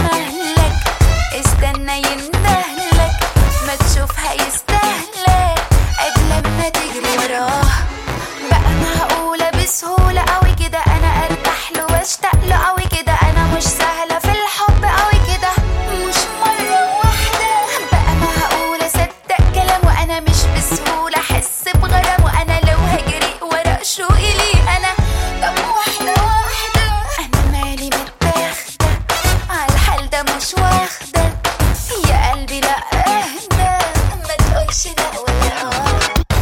مهلك استنى يندهلك ما تشوف هيستهلك قبل ما تجري وراه بقى معقولة بسهولة قوي كده انا ارتاح له واشتاق له قوي كده انا مش سهلة في الحب قوي كده مش مرة واحدة بقى معقولة صدق كلامه انا مش بسهولة احس بغرام وانا لو هجري ورا شوقي ليه انا طب واحدة واحدة انا مالي متاخدة عالحال ده مش واخدة يا قلبي لا اهدى ما تقولش لا ولا اه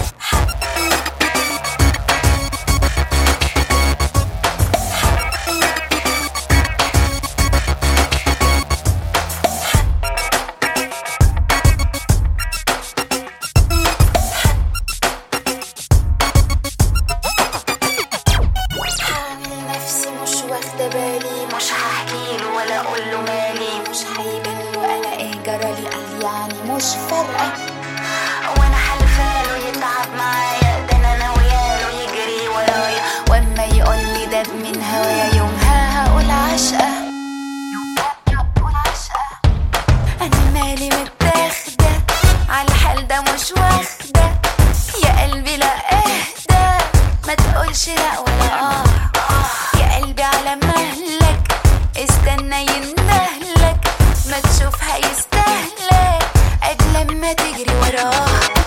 هعمل نفسي مش واخدة بالي مش هحكيله ولا اقوله مالي مش هيبان له انا ايه جرالي قال يعني مش فارقة وانا حلفاله يتعب معايا ده انا ناوياله يجري ورايا واما يقول لي ده من هوايا يومها هقول عشقة هقول عشقة انا مالي متاخدة عالحال ده مش واخدة يا قلبي لا اهدى ما تقولش لا ولا اه يا قلبي على مهلك استنى يندهلك ما تشوف هيستهلك قبل ما تجري وراه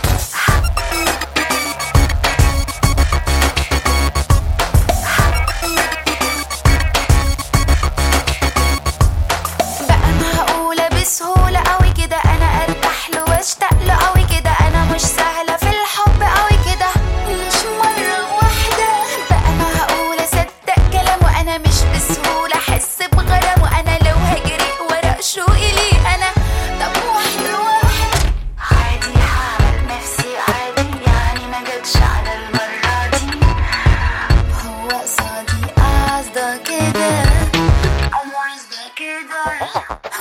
بقى معقولة بسهولة قوي كده أنا أرتاح له وأشتاق له قوي كده أنا مش سهلة في الحب قوي كده مش مرة واحدة بقى معقولة صدق كلامه أنا مش بسهولة أحس بغرام وأنا لو هجري ورا شوقي ليه أنا طب واحدة واحدة عادي هعمل نفسي عادي يعني ما جاتش على المرة دي هو قصدي قصده كده قصده كده